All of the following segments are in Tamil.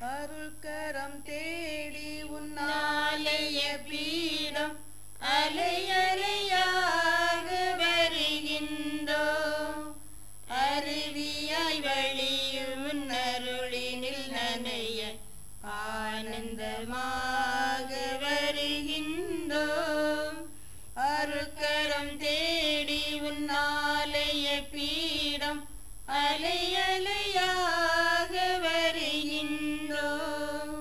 அருள்கரம் தேடி உன்னா நாளைய பீடம் அலையலையாக வருகின்றோம் அருவியாய் வழியும் அருளினில் நனைய ஆனந்தமாக வருகின்றோம் அருக்கரம் தேடி உன்னாலய பீடம் அலையலையாக வருகின்றோம்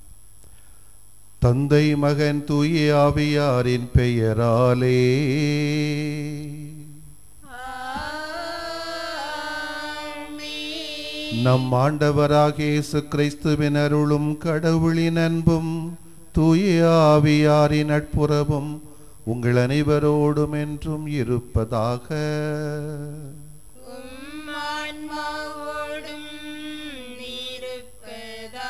தந்தை மகன் தூய ஆவியாரின் பெயராலே ஆமென். நம் ஆண்டவராகிய இயேசு கிறிஸ்துவின் அருளும் கடவுளின் அன்பும் தூய ஆவியாரின் நட்புறவும் உங்கள் அனைவரோடும் என்றும் இருப்பதாக உம் ஆன்மாவோடும் இருப்பதாக.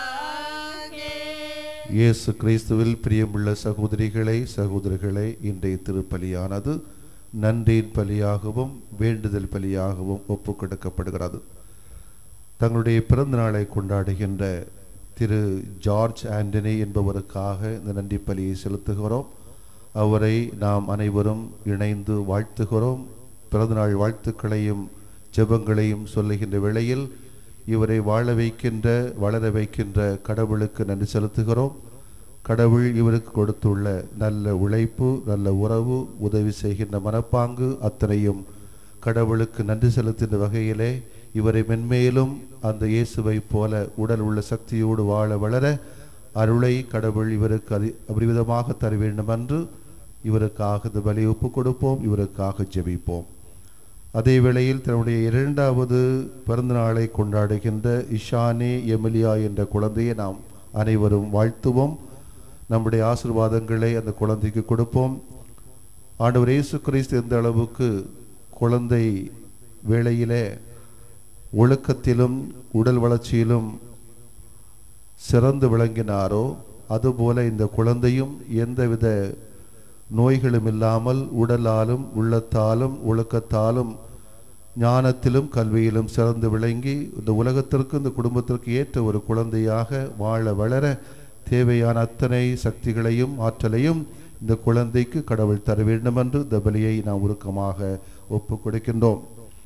இயேசு கிறிஸ்துவில் பிரியமுள்ள சகோதரிகளே சகோதரர்களே இன்றைய திருப்பலியானது நன்றியின் பலியாகவும் வேண்டுதல் பலியாகவும் ஒப்புக் கொடுக்கப்படுகிறது தங்களுடைய பிறந்த நாளை கொண்டாடுகின்ற திரு ஜார்ஜ் ஆண்டனி என்பவருக்காக இந்த நன்றி பலியை செலுத்துகிறோம் அவரை நாம் அனைவரும் இணைந்து வாழ்த்துகிறோம் பிறந்தநாள் வாழ்த்துக்களையும் ஜெபங்களையும் சொல்லுகின்ற வேளையில் இவரை வாழ வைக்கின்ற வளர வைக்கின்ற கடவுளுக்கு நன்றி செலுத்துகிறோம் கடவுள் இவருக்கு கொடுத்துள்ள நல்ல உழைப்பு நல்ல உறவு உதவி செய்கின்ற மனப்பாங்கு அத்தனையும் கடவுளுக்கு நன்றி செலுத்துகின்ற வகையிலே இவரை மென்மேலும் அந்த இயேசுவை போல உடல் உள்ள சக்தியோடு வாழ வளர அருளை கடவுள் இவருக்கு அதி அபரிவிதமாக தர வேண்டும் என்று இவருக்காக இந்த பலி ஒப்பு கொடுப்போம் இவருக்காக ஜெபிப்போம் அதே வேளையில் தன்னுடைய இரண்டாவது பிறந்தநாளை கொண்டாடுகின்ற இஷானே எமிலியா என்ற குழந்தையை நாம் அனைவரும் வாழ்த்துவோம் நம்முடைய ஆசீர்வாதங்களை அந்த குழந்தைக்கு கொடுப்போம் ஆண்டவர் இயேசு கிறிஸ்து எந்த அளவுக்கு குழந்தை வேளையிலே ஒழுக்கத்திலும் உடல் வளர்ச்சியிலும் சிறந்து விளங்கினாரோ அதுபோல இந்த குழந்தையும் எந்தவித நோய்களும் இல்லாமல் உடலாலும் உள்ளத்தாலும் ஒழுக்கத்தாலும் ஞானத்திலும் கல்வியிலும் சிறந்து விளங்கி இந்த உலகத்திற்கு இந்த குடும்பத்திற்கு ஏற்ற ஒரு குழந்தையாக வாழ வளர தேவையான அத்தனை சக்திகளையும் ஆற்றலையும் இந்த குழந்தைக்கு கடவுள் தர வேண்டும் என்று இந்த பலியை நாம் உருக்கமாக ஒப்பு கொடுக்கின்றோம்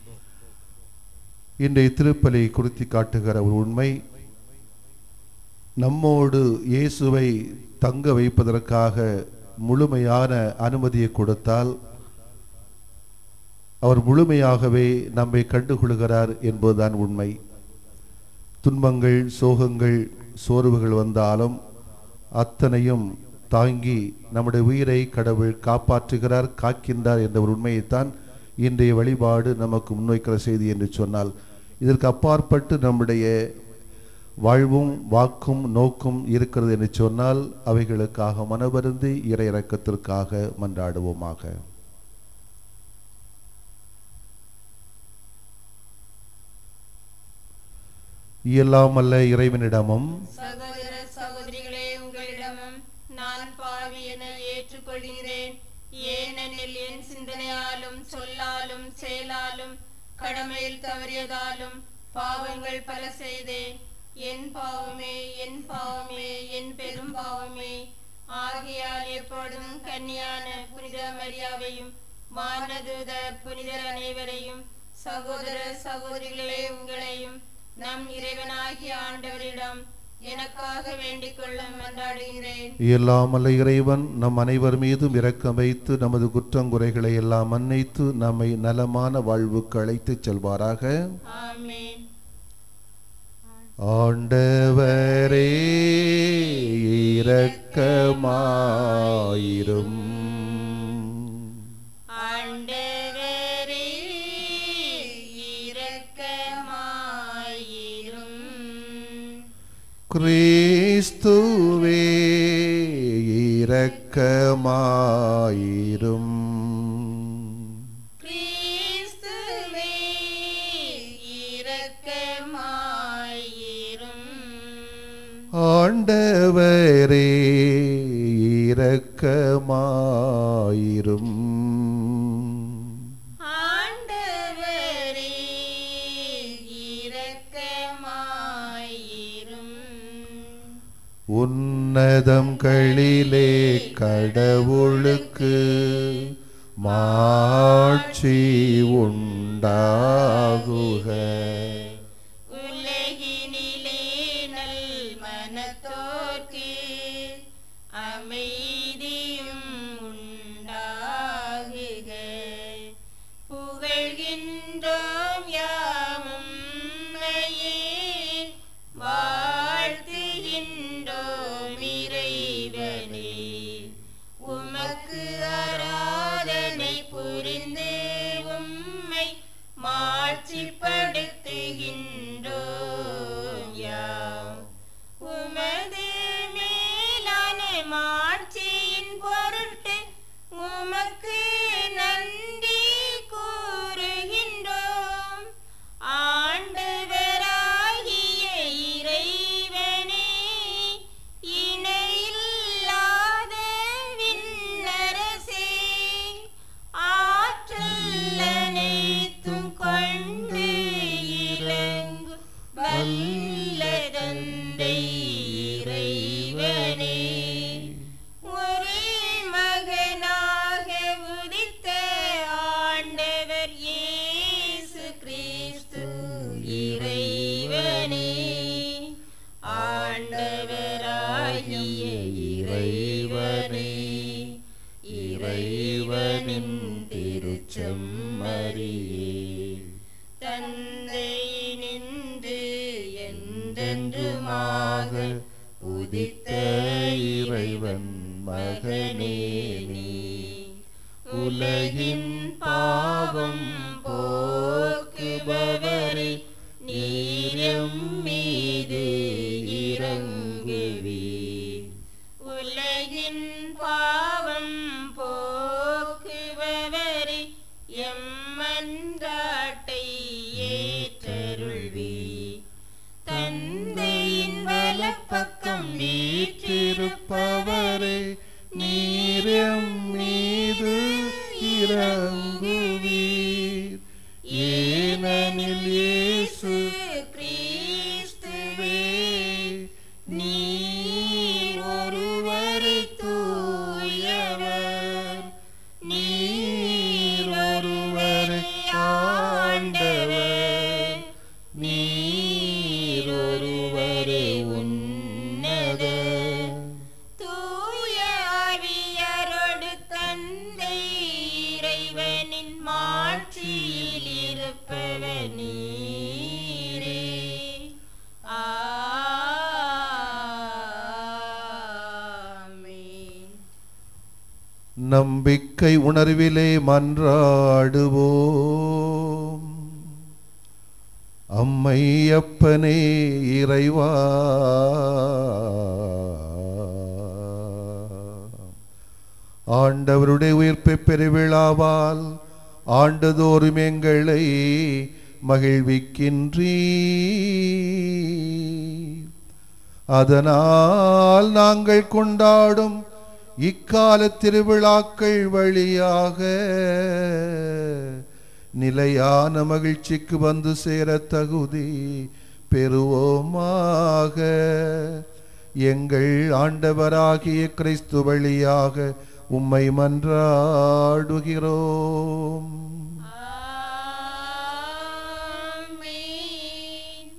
இன்றைய திருப்பலி குறித்து காட்டுகிற ஒரு உண்மை நம்மோடு இயேசுவை தங்க வைப்பதற்காக முழுமையான அனுமதியை கொடுத்தால் அவர் முழுமையாகவே நம்மை கண்டுகொள்கிறார் என்பதுதான் உண்மை துன்பங்கள் சோகங்கள் சோர்வுகள் வந்தாலும் அத்தனையும் தாங்கி நம்முடைய உயிரை கடவுள் காப்பாற்றுகிறார் காக்கின்றார் என்ற ஒரு உண்மையைத்தான் இன்றைய வழிபாடு நமக்கு முன்வைக்கிற செய்தி என்று சொன்னால் இதற்கு அப்பாற்பட்டு நம்முடைய வாழ்வும் வாக்கும் நோக்கும் இருக்கிறது என்று சொன்னால் அவைகளுக்காக மனவருந்தி இறை இறக்கத்திற்காக மன்றாடுவோமாக இயலாமல்ல இறைவனிடமும் சகோதர சகோதரிகளே உங்களிடமும் நான் பாவி என ஏற்றுக்கொள்கிறேன் ஏனெனில் என் சிந்தனையாலும் சொல்லாலும் செயலாலும் கடமையில் தவறியதாலும் பாவங்கள் பல செய்தேன் என் பாவமே என் பாவமே என் பெரும் பாவமே ஆகையால் எப்பொழுதும் கன்னியான புனித மரியாவையும் வானதூத புனிதர் அனைவரையும் சகோதர சகோதரிகளே உங்களையும் நம் இறைவனாகிய ஆண்டவரிடம் எனக்காக வேண்டிக் கொள்ள மன்றாடுகிறேன் இயலாமல்ல இறைவன் நம் அனைவர் மீதும் இரக்கம் வைத்து நமது குற்றங்குறைகளை எல்லாம் மன்னித்து நம்மை நலமான வாழ்வுக்கு அழைத்துச் செல்வாராக ஆமென் ஆண்டவரே இரக்கமாயிரும் ஆண்டவரே இரக்கமாயிரும் கிறிஸ்துவே இரக்கமாயிரும் கிறிஸ்துவே இரக்கமாயிரும் ஆண்டவரே இரக்கமாயிரும் ஆண்டவரே இரக்கமாயிரும் உன்னதங்களிலே கடவுளுக்கு மாட்சி உண்டாகுக உலகினிலே நல் மனத்தோர்க்கு அமைதியும் உண்டாகுக புகழ்கின்றோம் யாமும் உம்மையே வாழ்த்துகின்றோம் இறைவனே உமக்கு ஆராதனை புரிந்து உம்மை மாட்சிப்படுத்துகின்றோம் யாம் உமது மேலான மாட்சியின் பொருட்டு உமக்கு நன்றி கூறுகின்றோம் ஆண்டவராகிய இறைவனே இணையில்லாத விண்ணரசே ஆற்றல் அனைத்தும் கொண்டு இறங்கு வல்ல தந்தை இறைவனே ஒரே மகனாக உதித்த ஆண்டவர் இயேசு கிறிஸ்து இறைவனே ஆண்டவராகிய இறைவனே இறைவனின் திருச்செம்மறியே தந்தை நின்று என்றென்றுமாக உதித்த இறைவன் மகனே நீ உலகின் பாவம் போக்குபவரே நீரம் மீது இறங்குவீர் உலகின் பாவம் போக்குபவரே எம்மன்றாட்டை ஏற்றருள்வி தந்தையின் வலப்பக்கம் வீற்றிருப்பவரே நீரம் மீது இறங்குவீர் ஏனெனில் இயேசு கிறிஸ்துவே நீர் ஒருவரே தூயவர் நீர் ஒருவரே ஆண்டவர் நீர் ஒருவரே உன்னதர் தூய ஆவியரோடு தந்தை இறைவனின் மாட்சியில் இருப்பவர் நீரே ஆமென் நம்பிக்கை உணர்விலே மன்றாடுவோம் அம்மை அப்பனே இறைவா ஆண்டவருடைய உயிர்ப்பை பெருவிழாவால் ஆண்டுதோறும் எங்களை மகிழ்விக்கின்றீர் அதனால் நாங்கள் கொண்டாடும் இக்கால திருவிழாக்கள் வழியாக நிலையான மகிழ்ச்சிக்கு வந்து சேர தகுதி பெறுவோமாக எங்கள் ஆண்டவராகிய கிறிஸ்து வழியாக உம்மை மன்றாடுகிறோம் ஆமென்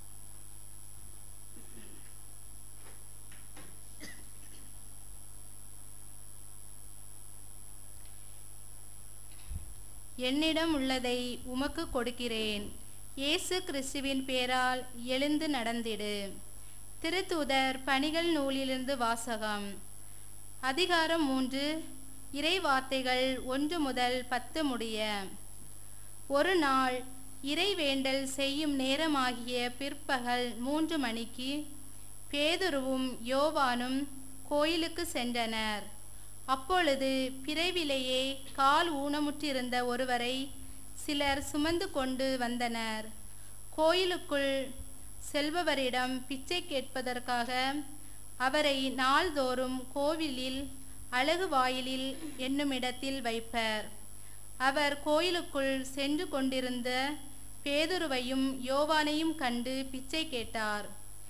என்னிடம் உள்ளதை உமக்கு கொடுக்கிறேன் இயேசு கிறிஸ்துவின் பேரால் எழுந்து நடந்திடு திருத்தூதர் பணிகள் நூலிலிருந்து வாசகம் அதிகாரம் மூன்று இறை வார்த்தைகள் ஒன்று முதல் பத்து முடிய ஒரு நாள் இறைவேண்டல் செய்யும் நேரமாகிய பிற்பகல் மூன்று மணிக்கு பேதுருவும் யோவானும் கோயிலுக்கு சென்றனர் அப்பொழுது பிறவிலேயே கால் ஊனமுற்றிருந்த ஒருவரை சிலர் சுமந்து கொண்டு வந்தனர் கோயிலுக்குள் செல்பவரிடம் பிச்சை கேட்பதற்காக அவரை நாள்தோறும் கோவிலில் அழகு வாயிலில் என்னுமிடத்தில் வைப்பர் அவர் கோயிலுக்குள் சென்று கொண்டிருந்த பேதுருவையும் யோவானையும் கண்டு பிச்சை கேட்டார்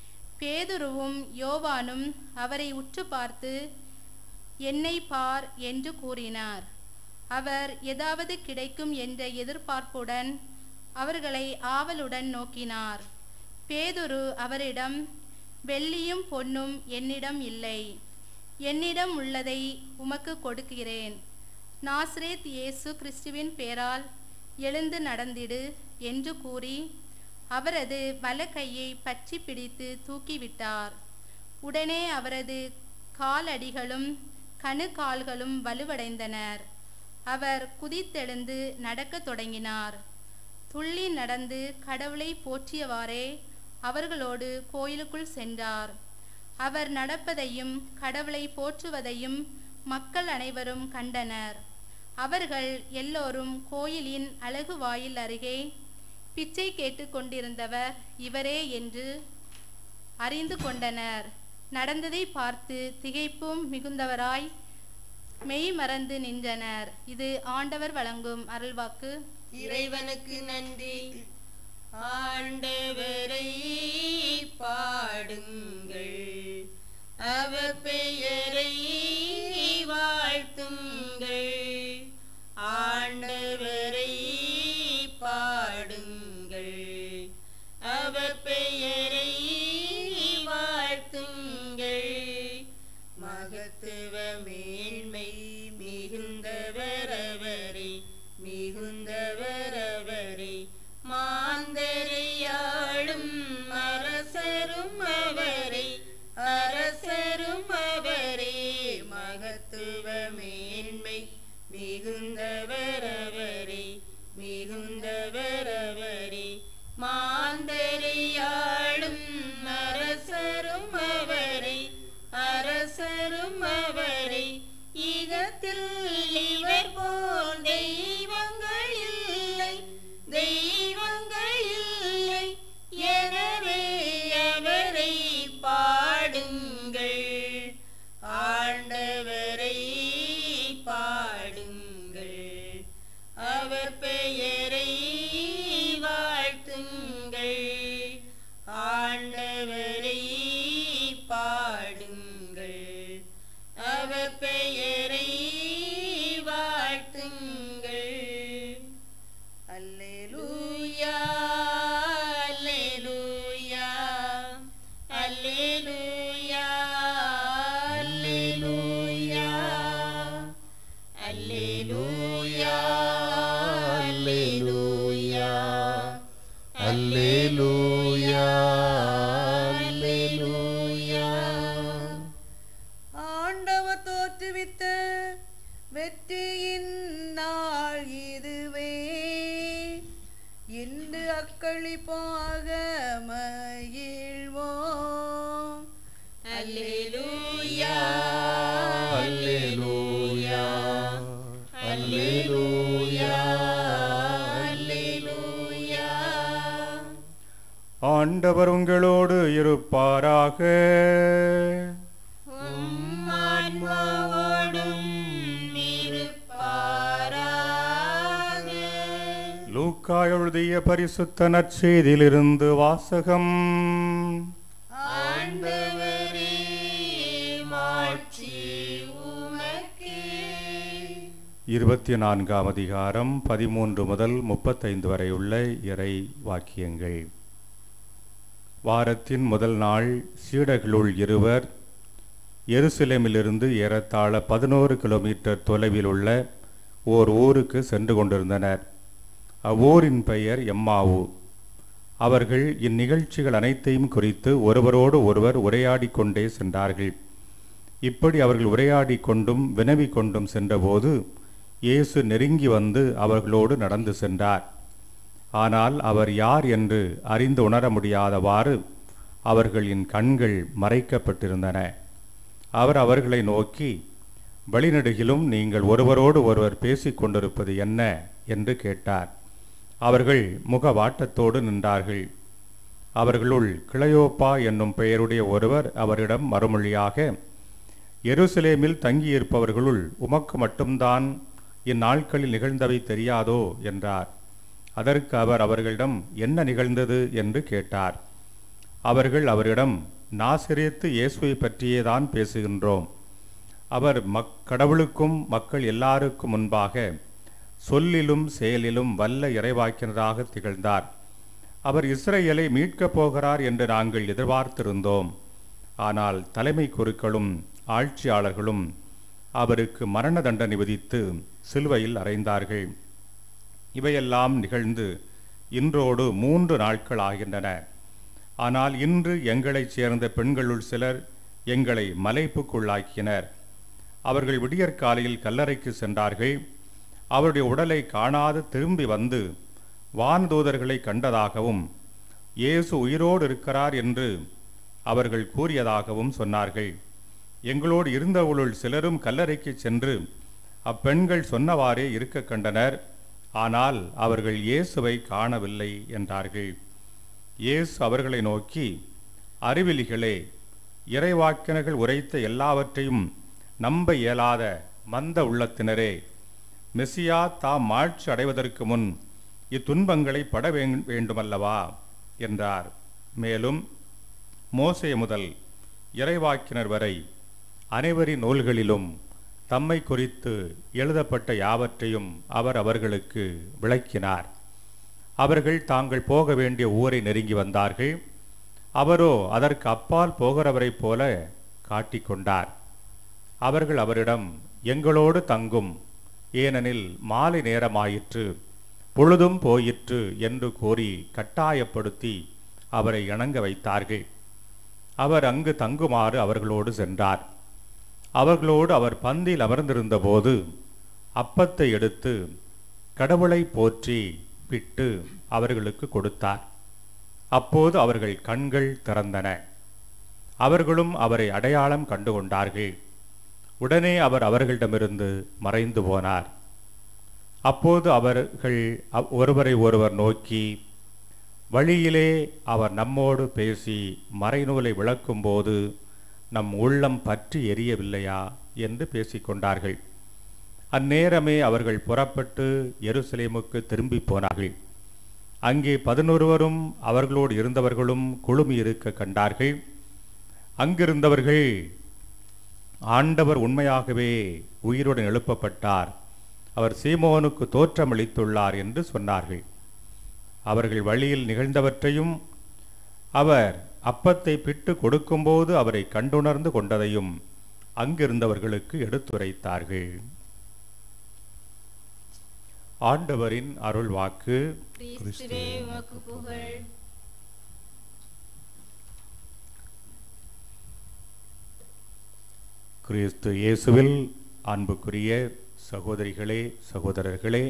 பேதுருவும் யோவானும் அவரை உற்று பார்த்து என்னை பார் என்று கூறினார் அவர் ஏதாவது கிடைக்கும் என்ற எதிர்பார்ப்புடன் அவர்களை ஆவலுடன் நோக்கினார் பேதுரு அவரிடம் வெள்ளியும் பொன்னும் என்னிடம் இல்லை என்னிடம் உள்ளதை உமக்கு கொடுக்கிறேன் நாஸ்ரேத் இயேசு கிறிஸ்துவின் பேரால் எழுந்து நடந்திடு என்று கூறி அவரது வலக்கையை பற்றி பிடித்து தூக்கிவிட்டார் உடனே அவரது காலடிகளும் கணுக்கால்களும் வலுவடைந்தனர் அவர் குதித்தெழுந்து நடக்கத் தொடங்கினார் துள்ளி நடந்து கடவுளை போற்றியவாறே அவர்களோடு கோயிலுக்குள் சென்றார் அவர் நடப்பதையும் கடவுளை போற்றுவதையும் மக்கள் அனைவரும் கண்டனர் அவர்கள் எல்லோரும் கோயிலின் அழகு வாயில் அருகே பிச்சை கேட்டுக் கொண்டிருந்தவர் இவரே என்று அறிந்து கொண்டனர் நடந்ததை பார்த்து திகைப்பும் மிகுந்தவராய் மெய் மறந்து நின்றனர் இது ஆண்டவர் வழங்கும் அருள்வாக்கு இறைவனுக்கு நன்றி ஆண்டவரை பாடுங்கள் அவர் பெயரை வாழ்த்துங்கள் ஆண்டவரை பாடுங்கள் அவர் பெயரை வாழ்த்துங்கள் மகத்துவ மேன்மை மிகுந்தவர் அவரே மிகுந்தவர் அவரே மாந்தரையாளும் அரசரும் அவரே அரசரும் அவரே மகத்துவ மேன்மை மிகுந்தவர் அவரே மிகுந்தவர் அவரே மாந்தரையாளும் அரசரும் அவரே அரசரும் அவரே ஈகத்தில் இவர் போல் தெய்வங்கள் இல்லை தெய்வங்கள் இல்லை எனவே அவரை பாடுங்கள் ஆண்டவரை பாடுங்கள் அவர் பெயரை வாழ்த்துங்கள் ஆண்டவரை பாடுங்கள் அவர் பெயரை வாழ்த்துங்கள் அல்லேலூயா அல்லேலூயா அல்லேலூயா அல்லேலூயா அல்லேலூயா அல்லேலூயா அல்லேலூயா அல்லேலூயா ஆண்டவர் தோற்றுவித்த வெற்றியின் நாள் இதுவே இன்று அக்களிப்பாக மகிழ்வோம் அல்லேலூயா அல்லேலூயா அல்லேலூயா அல்லேலூயா ஆண்டவர் உங்களோடு இருப்பாராக உம் ஆன்மாவோடும் இருப்பாராக லூக்கா எழுதிய பரிசுத்த நற்செய்தியிலிருந்து வாசகம் ஆண்டவரே மாட்சி உமக்கே இருபத்தி நான்காம் அதிகாரம் பதிமூன்று முதல் முப்பத்தைந்து வரை உள்ள இறை வாக்கியங்கள் வாரத்தின் முதல் நாள் சீடர்களுள் இருவர் எருசலேமிலிருந்து ஏறத்தாழ பதினோரு கிலோமீட்டர் தொலைவில் உள்ள ஓர் ஊருக்கு சென்று கொண்டிருந்தனர் அவ்வூரின் பெயர் எம்மாவு அவர்கள் இந்நிகழ்ச்சிகள் அனைத்தையும் குறித்து ஒருவரோடு ஒருவர் உரையாடிக் கொண்டே சென்றார்கள் இப்படி அவர்கள் உரையாடிக் கொண்டும் வினவிக் கொண்டும் சென்றபோது இயேசு நெருங்கி வந்து அவர்களோடு நடந்து சென்றார் ஆனால் அவர் யார் என்று அறிந்து உணர முடியாதவாறு அவர்களின் கண்கள் மறைக்கப்பட்டிருந்தன அவர் அவர்களை நோக்கி வழிநெடுகிலும் நீங்கள் ஒருவரோடு ஒருவர் பேசிக் கொண்டிருப்பது என்ன என்று கேட்டார் அவர்கள் முகவாட்டத்தோடு நின்றார்கள் அவர்களுள் கிளையோப்பா என்னும் பெயருடைய ஒருவர் அவரிடம் மறுமொழியாக எருசலேமில் தங்கியிருப்பவர்களுள் உமக்கு மட்டும்தான் இந்நாட்களில் நிகழ்ந்தவை தெரியாதோ என்றார் அதற்கு அவர் அவர்களிடம் என்ன நிகழ்ந்தது என்று கேட்டார் அவர்கள் அவரிடம் நாசிரியத்து இயேசுவை பற்றியே தான் பேசுகின்றோம் அவர் மக் கடவுளுக்கும் மக்கள் எல்லாருக்கும் முன்பாக சொல்லிலும் செயலிலும் வல்ல இறைவாக்கினராக திகழ்ந்தார் அவர் இஸ்ரேலை மீட்கப் போகிறார் என்று நாங்கள் எதிர்பார்த்திருந்தோம் ஆனால் தலைமை குருக்களும் ஆட்சியாளர்களும் அவருக்கு மரண தண்டனை விதித்து சிலுவையில் அறைந்தார்கள் இவையெல்லாம் நிகழ்ந்து இன்றோடு மூன்று நாட்கள் ஆகின்றன ஆனால் இன்று எங்களைச் சேர்ந்த பெண்களுள் சிலர் எங்களை மலைப்புக்குள்ளாக்கினர் அவர்கள் விடியற்காலையில் கல்லறைக்கு சென்றார்கள் அவருடைய உடலை காணாது திரும்பி வந்து வான்தூதர்களை கண்டதாகவும் இயேசு உயிரோடு இருக்கிறார் என்று அவர்கள் கூறியதாகவும் சொன்னார்கள் எங்களோடு இருந்தவர்களுள் சிலரும் கல்லறைக்கு சென்று அப்பெண்கள் சொன்னவாறே இருக்க கண்டனர் ஆனால் அவர்கள் இயேசுவை காணவில்லை என்றார்கள் இயேசு அவர்களை நோக்கி அறிவிலிகளே இறைவாக்கினர்கள் உரைத்த எல்லாவற்றையும் நம்ப இயலாத மந்த உள்ளத்தினரே மெசியா தாம் மாட்சி அடைவதற்கு முன் இத்துன்பங்களை பட வேண்- வேண்டுமல்லவா என்றார் மேலும் மோசே முதல் இறைவாக்கினர் வரை அனைவரின் நூல்களிலும் தம்மை குறித்து எழுதப்பட்ட யாவற்றையும் அவர் அவர்களுக்கு விளக்கினார் அவர்கள் தாங்கள் போக வேண்டிய ஊரை நெருங்கி வந்தார்கள் அவரோ அதற்கு அப்பால் போகிறவரைப் போல காட்டிக்கொண்டார் அவர்கள் அவரிடம் எங்களோடு தங்கும் ஏனெனில் மாலை நேரமாயிற்று பொழுதும் போயிற்று என்று கூறி கட்டாயப்படுத்தி அவரை இணங்க வைத்தார்கள் அவர் அங்கு தங்குமாறு அவர்களோடு சென்றார் அவர்களோடு அவர் பந்தில் அமர்ந்திருந்தபோது அப்பத்தை எடுத்து கடவுளை போற்றி பிட்டு அவர்களுக்கு கொடுத்தார் அப்போது அவர்கள் கண்கள் திறந்தன அவர்களும் அவரை அடையாளம் கண்டுகொண்டார்கள் உடனே அவர் அவர்களிடமிருந்து மறைந்து போனார் அப்போது அவர்கள் அவ்- ஒருவரை ஒருவர் நோக்கி வழியிலே அவர் நம்மோடு பேசி மறைநூலை விளக்கும்போது நம் உள்ளம் பற்றி எரியவில்லையா என்று பேசிக்கொண்டார்கள் அந்நேரமே அவர்கள் புறப்பட்டு எருசலேமுக்கு திரும்பி போனார்கள் அங்கே பதினொருவரும் அவர்களோடு இருந்தவர்களும் குழுமி இருக்க கண்டார்கள் அங்கிருந்தவர்கள் ஆண்டவர் உண்மையாகவே உயிருடன் எழுப்பப்பட்டார் அவர் சீமோனுக்கு தோற்றமளித்துள்ளார் என்று சொன்னார்கள் அவர்கள் வழியில் நிகழ்ந்தவற்றையும் அவர் அப்பத்தை பிட்டு கொடுக்கும்போது அவரை கண்டுணர்ந்து கொண்டதையும் அங்கிருந்தவர்களுக்கு எடுத்துரைத்தார்கள் ஆண்டவரின் அருள் வாக்கு கிறிஸ்துவே உமக்கு புகழ் கிறிஸ்து இயேசுவில் அன்புக்குரிய சகோதரிகளே சகோதரர்களே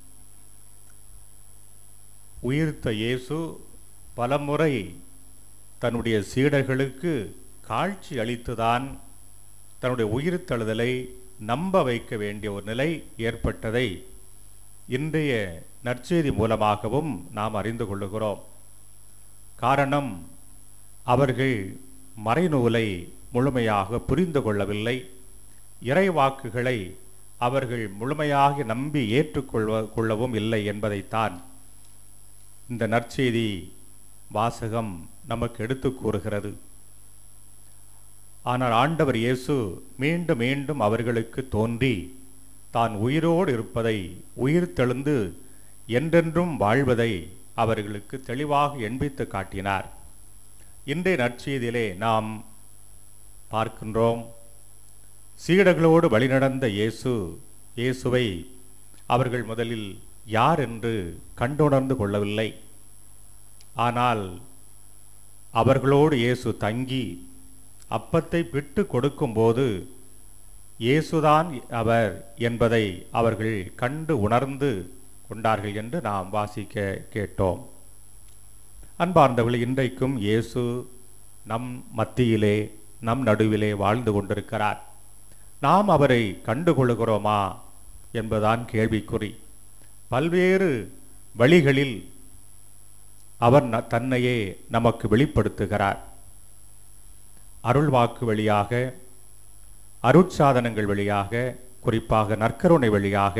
உயிர்த்த இயேசு பலமுறை தன்னுடைய சீடர்களுக்கு காட்சி அளித்துதான் தன்னுடைய உயிர்த்தெழுதலை நம்ப வைக்க வேண்டிய ஒரு நிலை ஏற்பட்டதை இன்றைய நற்செய்தி மூலமாகவும் நாம் அறிந்து கொள்ளுகிறோம் காரணம் அவர்கள் மறைநூலை முழுமையாக புரிந்து கொள்ளவில்லை இறைவாக்குகளை அவர்கள் முழுமையாக நம்பி ஏற்றுக்கொள்வ கொள்ளவும் இல்லை என்பதைத்தான் இந்த நற்செய்தி வாசகம் நமக்கு எடுத்துக் கூறுகிறது ஆனால் ஆண்டவர் இயேசு மீண்டும் மீண்டும் அவர்களுக்கு தோன்றி தான் உயிரோடு இருப்பதை உயிர் தெழுந்து என்றென்றும் வாழ்வதை அவர்களுக்கு தெளிவாக எண்பித்து காட்டினார் இன்றைய நற்செய்தியிலே நாம் பார்க்கின்றோம் சீடர்களோடு வழிநடந்த இயேசு இயேசுவை அவர்கள் முதலில் யார் என்று கண்டுணர்ந்து கொள்ளவில்லை ஆனால் அவர்களோடு இயேசு தங்கி அப்பத்தை பிட்டு கொடுக்கும்போது இயேசுதான் அவர் என்பதை அவர்கள் கண்டு உணர்ந்து கொண்டார்கள் என்று நாம் வாசிக்க கேட்டோம் அன்பார்ந்தவர்கள் இன்றைக்கும் இயேசு நம் மத்தியிலே நம் நடுவிலே வாழ்ந்து கொண்டிருக்கிறார் நாம் அவரை கண்டுகொள்கிறோமா என்பதுதான் கேள்விக்குறி பல்வேறு வழிகளில் அவர் ந- தன்னையே நமக்கு வெளிப்படுத்துகிறார் அருள்வாக்கு வழியாக அருட்சாதனங்கள் வழியாக குறிப்பாக நற்கருணை வழியாக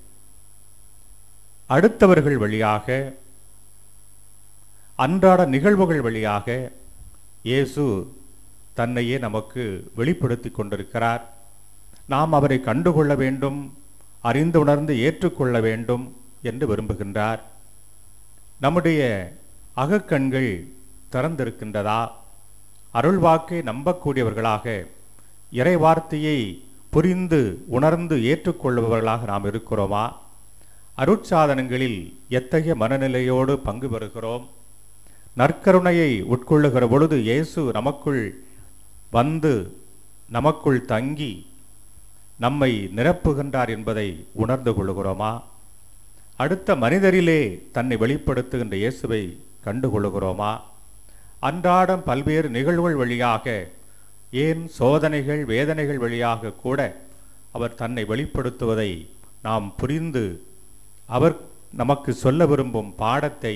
அடுத்தவர்கள் வழியாக அன்றாட நிகழ்வுகள் வழியாக இயேசு தன்னையே நமக்கு வெளிப்படுத்தி கொண்டிருக்கிறார் நாம் அவரை கண்டுகொள்ள வேண்டும் அறிந்து உணர்ந்து ஏற்றுக்கொள்ள வேண்டும் என்று விரும்புகின்றார் நம்முடைய அகக்கண்கள் திறந்திருக்கின்றதா அருள்வாக்கை நம்பக்கூடியவர்களாக இறைவார்த்தையை புரிந்து உணர்ந்து ஏற்றுக்கொள்பவர்களாக நாம் இருக்கிறோமா அருட்சாதனங்களில் எத்தகைய மனநிலையோடு பங்கு பெறுகிறோம் நற்கருணையை உட்கொள்ளுகிற பொழுது இயேசு நமக்குள் வந்து நமக்குள் தங்கி நம்மை நிரப்புகின்றார் என்பதை உணர்ந்து கொள்கிறோமா அடுத்த மனிதரிலே தன்னை வெளிப்படுத்துகின்ற இயேசுவை கண்டுகொள்கிறோமா அன்றாடம் பல்வேறு நிகழ்வுகள் வழியாக ஏன் சோதனைகள் வேதனைகள் வழியாக கூட அவர் தன்னை வெளிப்படுத்துவதை நாம் புரிந்து அவர் நமக்கு சொல்ல விரும்பும் பாடத்தை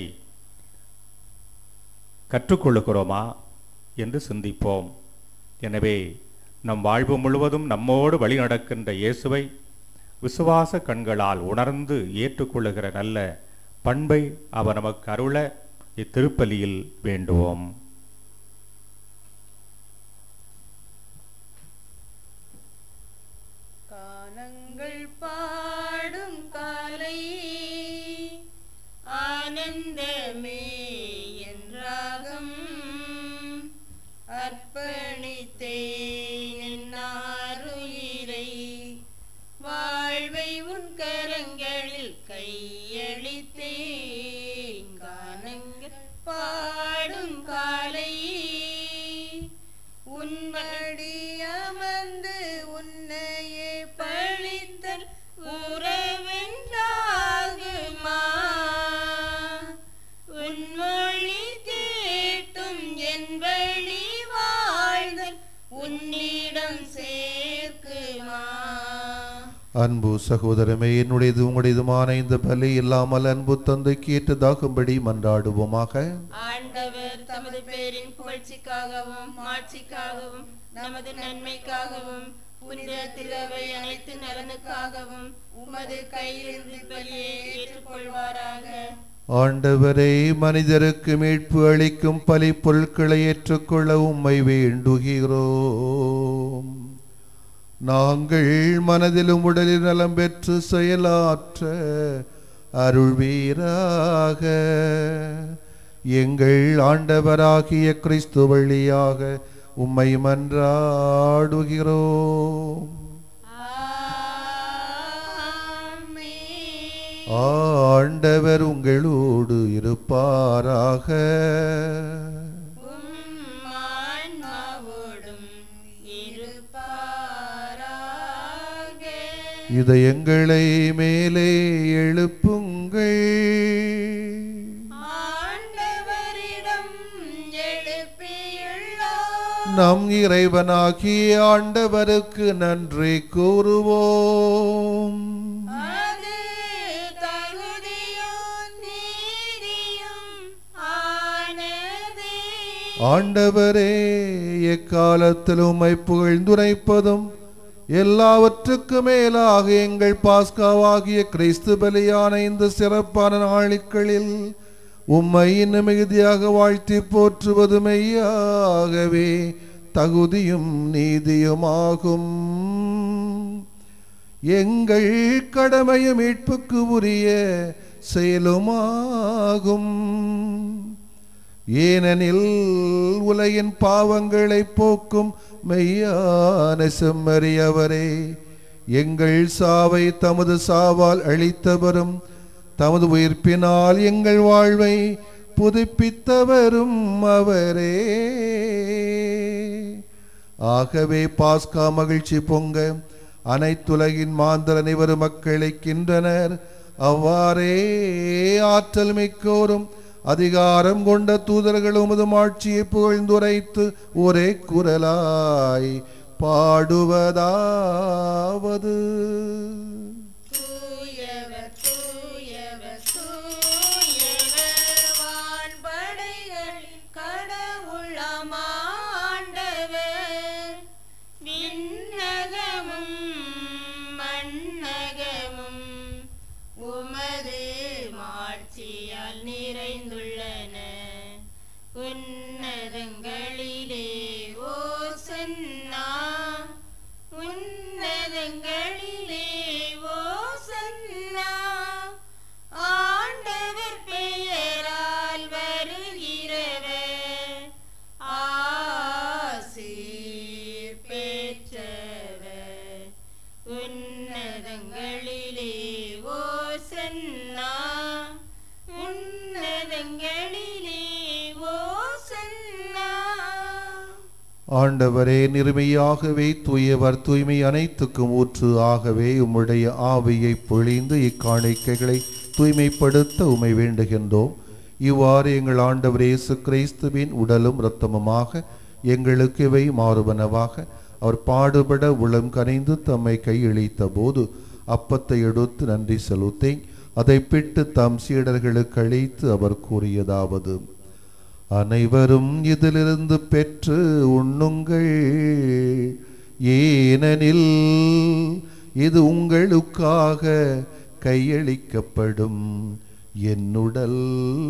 கற்றுக்கொள்ளுகிறோமா என்று சிந்திப்போம் எனவே நம் வாழ்வு முழுவதும் நம்மோடு வழி நடக்கின்ற இயேசுவை விசுவாச கண்களால் உணர்ந்து ஏற்றுக்கொள்ளுகிற நல்ல பண்பை அவர் நமக்கு அருள இத்திருப்பலியில் வேண்டுவோம் கானங்கள் பாடும் காலை ஆனந்தமே என்றாகம் அர்ப்பணித்தேன் என்னாருயிரை வாழ்வை உன் கரங்களில் கையளித்தேன் கானங்கள் பாடும் காலை உன்மடி அமர்ந்து உன்னையே பழித்தல் உறவென்றாகுமா உன்மொழி கேட்டும் என் வழி வாழ்தல் உன்னிடம் சேர்க்குமா அன்பு சகோதரமே என்னுடையது உங்களுடையதுமான இந்த பலி இல்லாமல் அன்பு தந்தைக்கு ஏற்றதாகும்படி மன்றாடுவோமாக ஆண்டவர் தமது பேரின் புகழ்ச்சிக்காகவும் மாட்சிக்காகவும் நமது நன்மைக்காகவும் புனித திருவை அனைத்து நலனுக்காகவும் உமது கையிலிருந்து பலியை ஏற்றுக்கொள்வாராக ஆண்டவரே மனிதருக்கு மீட்பு அளிக்கும் பலி பொருட்களை ஏற்றுக்கொள்ள உம்மை வேண்டுகிறோம் நாங்கள் மனதிலும் உடலில் நலம் பெற்று செயலாற்ற அருள்வீராக எங்கள் ஆண்டவராகிய கிறிஸ்து வழியாக உம்மை மன்றாடுகிறோம் ஆமென். ஆண்டவர் உங்களோடு இருப்பாராக உம் ஆன்மாவோடும் இருப்பாராக இதயங்களை மேலே எழுப்புங்கள் ஆண்டவரிடம் எழுப்பியுள்ளோம் நம் இறைவனாகிய ஆண்டவருக்கு நன்றி கூறுவோம் அது தகுதியும் நீதியும் ஆனதே ஆண்டவரே எக்காலத்தில் உம்மை புகழ்ந்துரைப்பதும் எல்லாவற்றுக்கும் மேலாக எங்கள் பாஸ்காவாகிய கிறிஸ்து பலியான இந்த சிறப்பான நாளுக்களில் உம்மை இன்னும் மிகுதியாக வாழ்த்தி போற்றுவது மெய்யாகவே தகுதியும் நீதியுமாகும் எங்கள் கடமையும் மீட்புக்கு உரிய செயலுமாகும் ஏனெனில் உலகின் பாவங்களை போக்கும் மெய்யான செம்மறியவரே எங்கள் சாவை தமது சாவால் அளித்தவரும் தமது உயிர்ப்பினால் எங்கள் வாழ்வை புதுப்பித்தவரும் அவரே ஆகவே பாஸ்கா மகிழ்ச்சி பொங்க அனைத்துலகின் மாந்தர் அனைவரும் மக்களிக்கின்றனர் அவ்வாறே ஆற்றல் மிக்கோரும் அதிகாரம் கொண்ட தூதர்கள் உமது ஆட்சியை புகழ்ந்துரைத்து ஒரே குரலாய் பாடுவதாவது தூயவர் தூயவர் தூயவர் வான்படைகளின் கடவுளமாண்டவர் விண்ணகமும் மண்ணகமும் உமது மாட்சியால் நிறைந்துள்ளன உன்னதங்களிலே ஓ ஆண்டவரே நிறுமையாகவே தூயவர் தூய்மை அனைத்துக்கும் ஊற்று ஆகவே உம்முடைய ஆவியை பொழிந்து இக்காணிக்கைகளை தூய்மைப்படுத்த உமை வேண்டுகின்றோம் இவ்வாறு எங்கள் ஆண்டவர் இயேசு கிறிஸ்துவின் உடலும் இரத்தமுமாக எங்களுக்கு இவை மாறுவனவாக அவர் பாடுபட உளம் கனைந்து தம்மை கையளித்த போது அப்பத்தை எடுத்து நன்றி செலுத்தேன் அதை பிட்டு தம் சீடர்களுக்கு அளித்து அவர் கூறியதாவது அனைவரும் இதிலிருந்து பெற்று உண்ணுங்கள் ஏனெனில் இது உங்களுக்காக கையளிக்கப்படும் என்னுடல்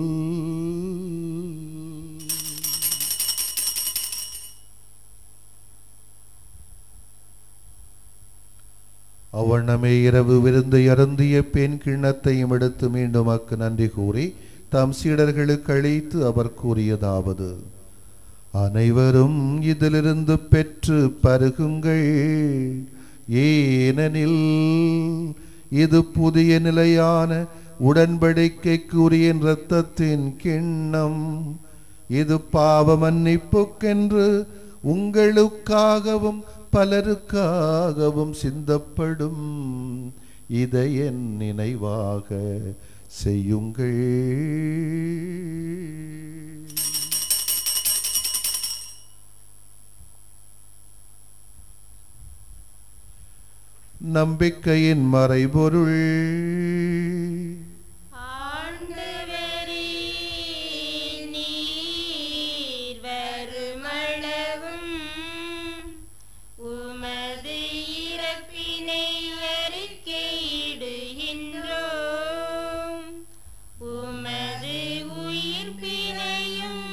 அவனமே இரவு விருந்து அருந்திய பெண் கிண்ணத்தையும் எடுத்து மீண்டும் அக்கு நன்றி கூறி தம் சீடர்களுக்கு அளித்து அவர் கூறியதாவது அனைவரும் இதிலிருந்து பெற்று பருகுங்கள் ஏனெனில் இது புதிய நிலையான உடன்படிக்கைக்குரிய இரத்தத்தின் கிண்ணம் இது பாவ மன்னிப்புக்கென்று உங்களுக்காகவும் பலருக்காகவும் சிந்தப்படும் இதை என் நினைவாக செய்யுங்கள் நம்பிக்கையின் மறைபொருள் ஆண்டவரே நீர் வருமளவும் உமது இறப்பினை அறிக்கையிடுகின்றோம் உமது உயிர்ப்பினையும்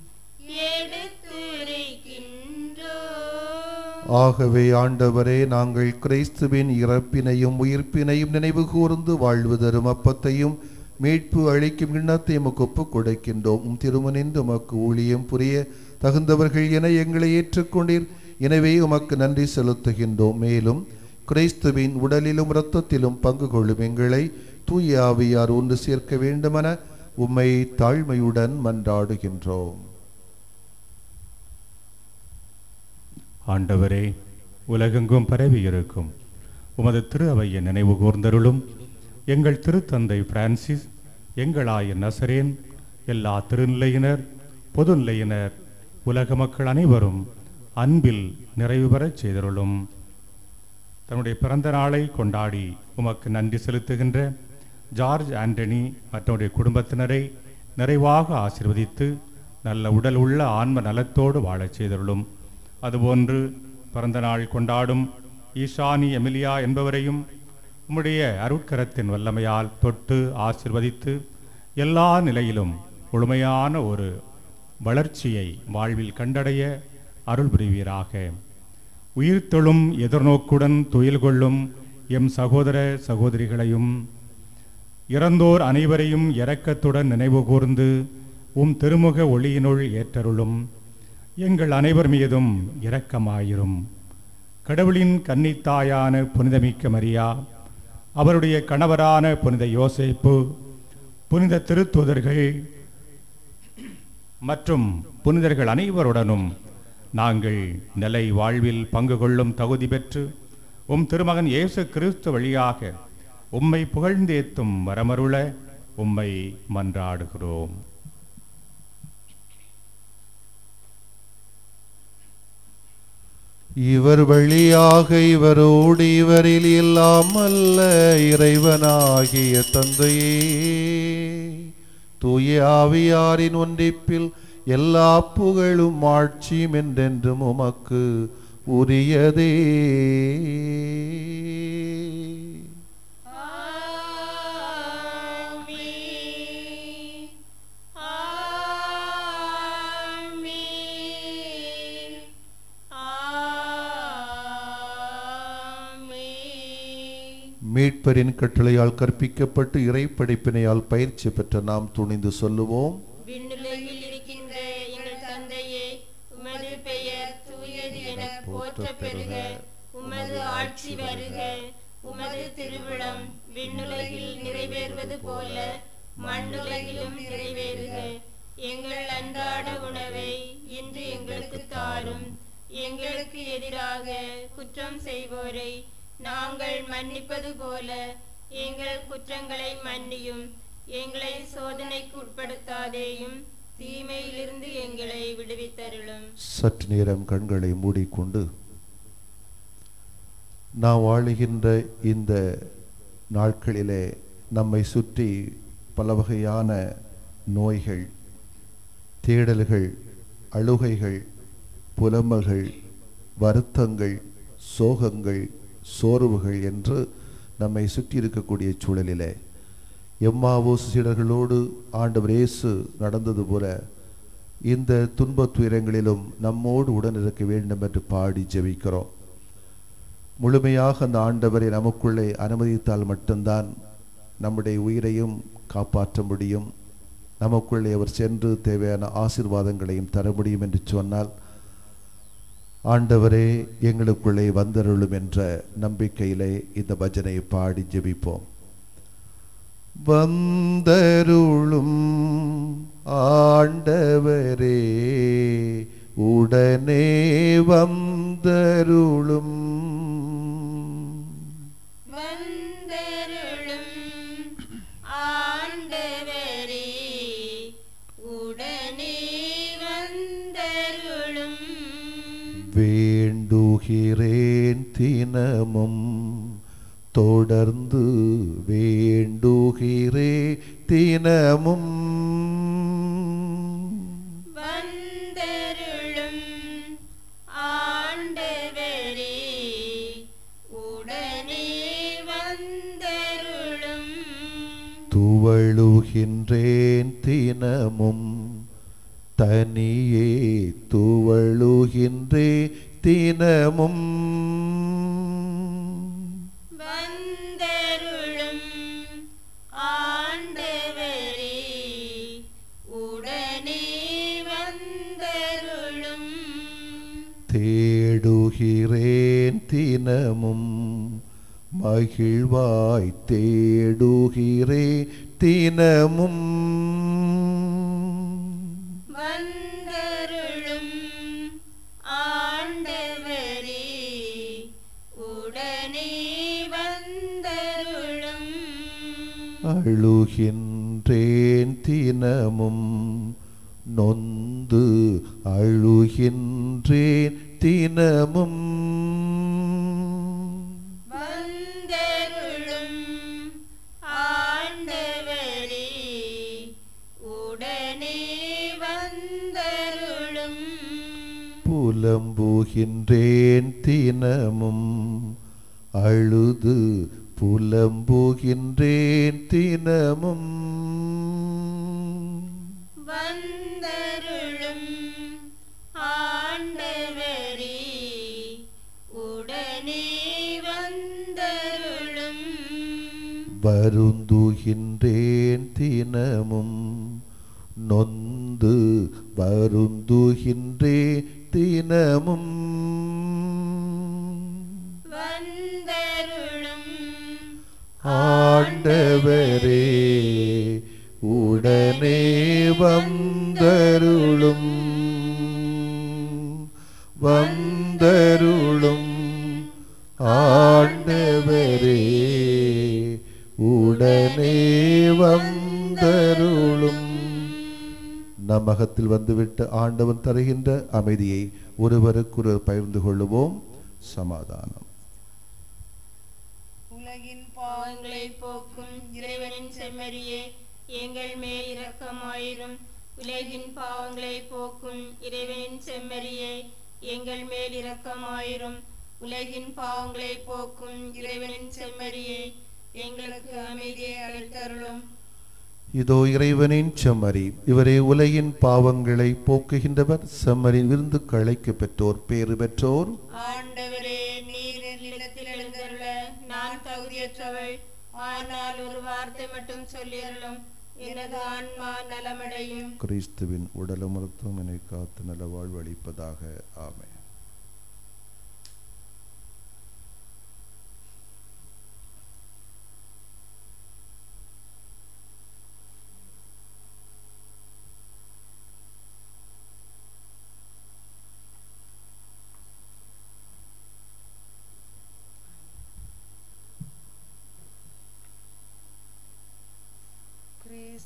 எடுத்துரைக்கின்றோம் ஆகவே ஆண்டவரே நாங்கள் கிறிஸ்துவின் இறப்பினையும் உயிர்ப்பினையும் நினைவு கூர்ந்து வாழ்வு தரும் அப்பத்தையும் மீட்பு அளிக்கும் எண்ணத்தையும் உமக்கு ஒப்புக் கொடுக்கின்றோம் உம் திருமணிந்து உமக்கு ஊழியம் புரிய தகுந்தவர்கள் என எங்களை ஏற்றுக்கொண்டீர் எனவே உமக்கு நன்றி செலுத்துகின்றோம் மேலும் கிறிஸ்துவின் உடலிலும் இரத்தத்திலும் பங்கு கொள்ளும் எங்களை தூய ஆவியார் ஒன்று சேர்க்க வேண்டுமென உம்மை தாழ்மையுடன் மன்றாடுகின்றோம் ஆண்டவரே உலகெங்கும் பரவி இருக்கும் உமது திரு அவையை நினைவு கூர்ந்தருளும் எங்கள் திருத்தந்தை பிரான்சிஸ் எங்களாய நசரேன் எல்லா திருநிலையினர் பொதுநிலையினர் உலக மக்கள் அனைவரும் அன்பில் நிறைவு பெறச் செய்தருளும் தன்னுடைய பிறந்த நாளை கொண்டாடி உமக்கு நன்றி செலுத்துகின்ற ஜார்ஜ் ஆண்டனி மற்றவருடைய குடும்பத்தினரை நிறைவாக ஆசீர்வதித்து நல்ல உடல் உள்ள ஆன்ம நலத்தோடு வாழச் செய்தருளும் அதுபோன்று பிறந்த நாள் கொண்டாடும் ஈஷானி எமிலியா என்பவரையும் உம்முடைய அருட்கரத்தின் வல்லமையால் தொட்டு ஆசிர்வதித்து எல்லா நிலையிலும் முழுமையான ஒரு வளர்ச்சியை வாழ்வில் கண்டடைய அருள் புரிவீராக உயிர்த்தெழும் எதிர்நோக்குடன் துயில் கொள்ளும் எம் சகோதர சகோதரிகளையும் இறந்தோர் அனைவரையும் இரக்கத்துடன் நினைவு கூர்ந்து உம் திருமுக ஒளியினுள் ஏற்றருளும் எங்கள் அனைவர் மீதும் இரக்கமாயிரும் கடவுளின் கன்னித்தாயான புனிதமிக்க மரியா அவருடைய கணவரான புனித யோசேப்பு புனித திருத்தூதர்கள் மற்றும் புனிதர்கள் அனைவருடனும் நாங்கள் நிலை வாழ்வில் பங்கு கொள்ளும் தகுதி பெற்று உம் திருமகன் இயேசு கிறிஸ்து வழியாக உம்மை புகழ்ந்தேத்தும் வரமருள உம்மை மன்றாடுகிறோம் இவர் வழியாக இவரோடு இவரில் எல்லாம் அல்ல இறைவனாகிய தந்தையே தூய ஆவியாரின் ஒன்றிப்பில் எல்லா புகழும் ஆட்சியும் என்றென்றும் உமக்கு உரியதே ஆமென். ஆமென். ஆமென். மீட்பரின் கட்டளையால் கற்பிக்கப்பட்டு இறைப்படைப்பினையால் பயிற்சி பெற்ற நாம் துணிந்து சொல்லுவோம் விண்ணுலகில் இருக்கின்ற எங்கள் தந்தையே உமது பெயர் தூயது என போற்றப் பெறுக உமது ஆட்சி வருக உமது திருவிழம் விண்ணுலகில் நிறைவேறுவது போல மண்ணுலகிலும் நிறைவேறுக எங்கள் அன்றாட உணவை இன்று எங்களுக்கு தாரும் எதிராக குற்றம் செய்வோரை நாங்கள் மன்னிப்பது போல எங்கள் குற்றங்களை மன்னியும் எங்களை சோதனைக்கு உட்படுத்தாதேயும் தீமையிலிருந்து எங்களை விடுவித்தருளும் சற்று நேரம் கண்களை மூடிக்கொண்டு நாம் வாழுகின்ற இந்த நாட்களிலே நம்மை சுற்றி பல வகையான நோய்கள் தேடல்கள் அழுகைகள் புலம்பல்கள் வருத்தங்கள் சோகங்கள் சோர்வுகள் என்று நம்மை சுற்றி இருக்கக்கூடிய சூழலிலே எம்மாவோ சீடர்களோடு ஆண்டவர் இயேசு நடந்தது போல இந்த துன்பத் துயரங்களிலும் நம்மோடு உடன் இருக்க வேண்டும் என்று பாடி ஜெபிக்கிறோம் முழுமையாக அந்த ஆண்டவரை நமக்குள்ளே அனுமதித்தால் மட்டும்தான் நம்முடைய உயிரையும் காப்பாற்ற முடியும் நமக்குள்ளே அவர் சென்று தேவையான ஆசீர்வாதங்களையும் தர முடியும் என்று சொன்னால் ஆண்டவரே எங்களுக்குள்ளே வந்தருளும் என்ற நம்பிக்கையிலே இந்த பஜனை பாடி ஜெபிப்போம் வந்தருளும் ஆண்டவரே உடனே வந்தருளும் வந்தருளும் ஆண்டவரே உடனே வந்தருளும் வேண்டுகிறேன் தினமும் தொடர்ந்து வேண்டுகிறே தினமும் வந்தருளும் ஆண்டவரே உடனே வந்தருளும் துவழுகின்றேன் தினமும் தனியே துவழுகின்றே தினமும் வந்தருளும் ஆண்டவரே உடனே வந்தருளும் தேடுகிறேன் தினமும் மகிழ்வாய் தேடுகிறே தினமும் வந்தருளும் ஆண்டவரே உடனே வந்தருளும் அழுகின்றேன் தினமும் நொந்து அழுகின்றேன் தினமும் வந்தருளும் ஆண்டவரே உடனே வந்தருளும் புலம்புகின்றேன் தினமும் அழுது புலம்புகின்றேன் தினமும் வந்தருளும் ஆண்டவரே உடனே வந்தருளும் வருந்துகின்றேன் தினமும் நொந்து வருந்துகின்றே தினமும் வந்தருளும் ஆண்டவரே உடனே வந்தருளும் வந்தருளும் ஆண்டவரே உடனே வந்தருளும் நமகத்தில் வந்துவிட்டு ஆண்டவன் தருகின்ற அமைதியை ஒருவருக்கொருவர் பகிர்ந்து கொள்ளுவோம் சமாதானம் உலகின் பாவங்களை போக்கும் இறைவனின் செம்மறியே எங்கள் மேல் இரக்கமாயிரும் உலகின் பாவங்களை போக்கும் இறைவனின் செம்மறியே எங்கள் மேல் இரக்கமாயிரும் உலகின் பாவங்களை போக்கும் இறைவனின் செம்மறியே எங்களுக்கு அமைதியை அளித்தருளும் இதோ இறைவனின் செம்மறி இவரே உலகின் பாவங்களை போக்குகின்றவர் செம்மறின் விருந்து களைக்கு பெற்றோர் பேறு பெற்றோர் ஆண்டவரே நீர் என் இல்லத்தில் எழுந்தருள நான் தகுதியற்றவள் ஆனால் ஒரு வார்த்தை மட்டும் சொல்லியருளும் எனது ஆன்மா நலமடையும் கிறிஸ்துவின் உடலும் மருத்துவம் என்னை காத்து நல வாழ்வு அளிப்பதாக ஆமென்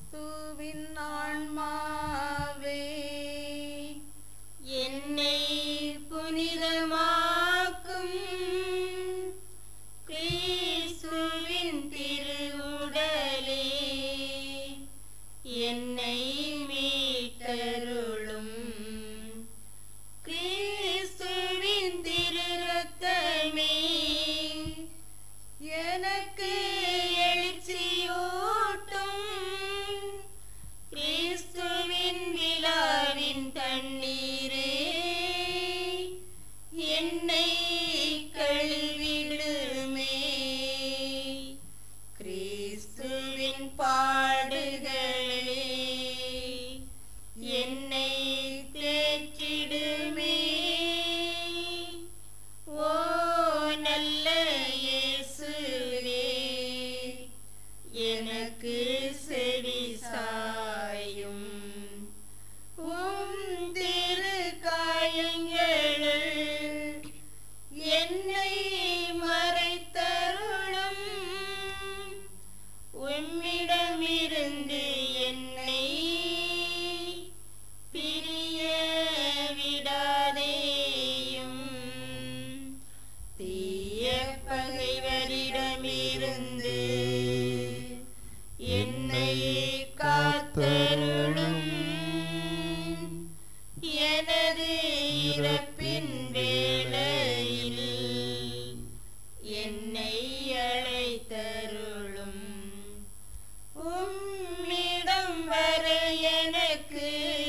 கிறிஸ்துவின் ஆன்மாவே என்னை புனிதமாக்கும் கிறிஸ்துவின் திருவுடலே என்னை மீட்டருளும் கிறிஸ்துவின் திரு ரத்தமே எனக்கு எழுச்சியூட்டும் கிறிஸ்துவின் விழாவின் தண்ணீரே என்னை கழுவிடுமே கிறிஸ்துவின் பாடுகளே என்னை தேற்றிடுமே ஓ நல்ல இயேசுவே எனக்கு செவி சாயும் உம் திரு காயங்களுள் என்னை மறைத்தருளும் உம்மிடமிருந்து என்னை பிரிய விடாதேயும் தீய பகைவரிடமிருந்து என்னை காத்தருளும் எனது இறப்பின் வேளையில் என்னை அழைத்தருளும் உம்மிடம் வர எனக்கு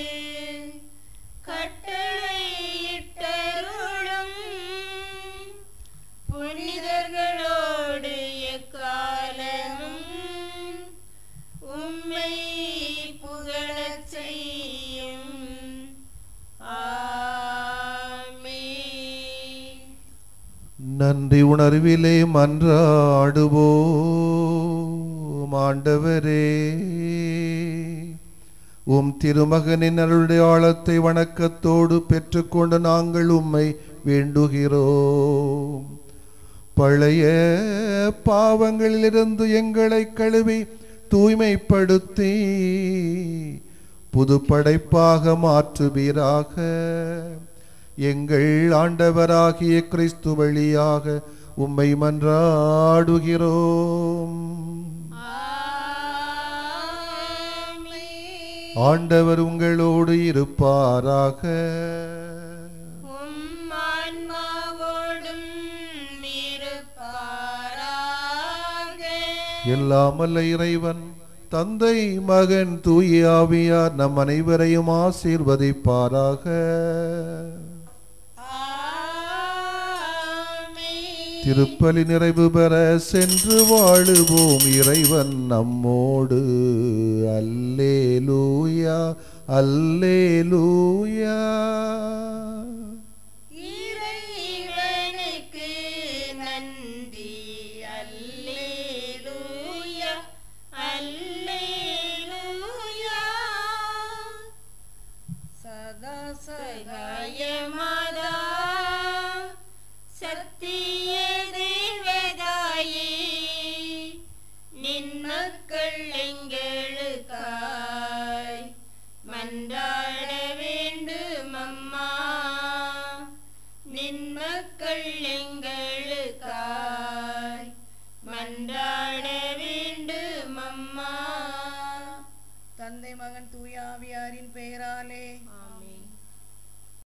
கட்டளையிட்டருளும் புனிதர்களோடு எக்காலமும் உம்மை புகழச் செய்யும் ஆமென் நன்றி உணர்விலே மன்றாடுவோம் ஆண்டவரே உம் திருமகனின் அருளையாளத்தை வணக்கத்தோடு பெற்றுக்கொண்டு நாங்கள் உம்மை வேண்டுகிறோம் பழைய பாவங்களிலிருந்து எங்களை கழுவி தூய்மைப்படுத்தி புது படைப்பாக மாற்றுவீராக எங்கள் ஆண்டவராகிய கிறிஸ்து வழியாக உம்மை மன்றாடுகிறோம் ஆமென். ஆண்டவர் உங்களோடு இருப்பாராக உம் ஆன்மாவோடும் இருப்பாராக. எல்லாமல்ல இறைவன் தந்தை மகன் தூய ஆவியார் நம் அனைவரையும் ஆசீர்வதிப்பாராக ஆமென். திருப்பலி நிறைவு பெற சென்று வாழுவோம் இறைவன் நம்மோடு அல்லேலூயா அல்லேலூயா இறைவனுக்கு நன்றி அல்லேலூயா அல்லேலூயா சதா சகாயமாதா சத்திய தேவதாயே நின் மக்கள் எங்களுக்காய் மன்றாட வேண்டும் அம்மா நின் மக்கள் எங்கள்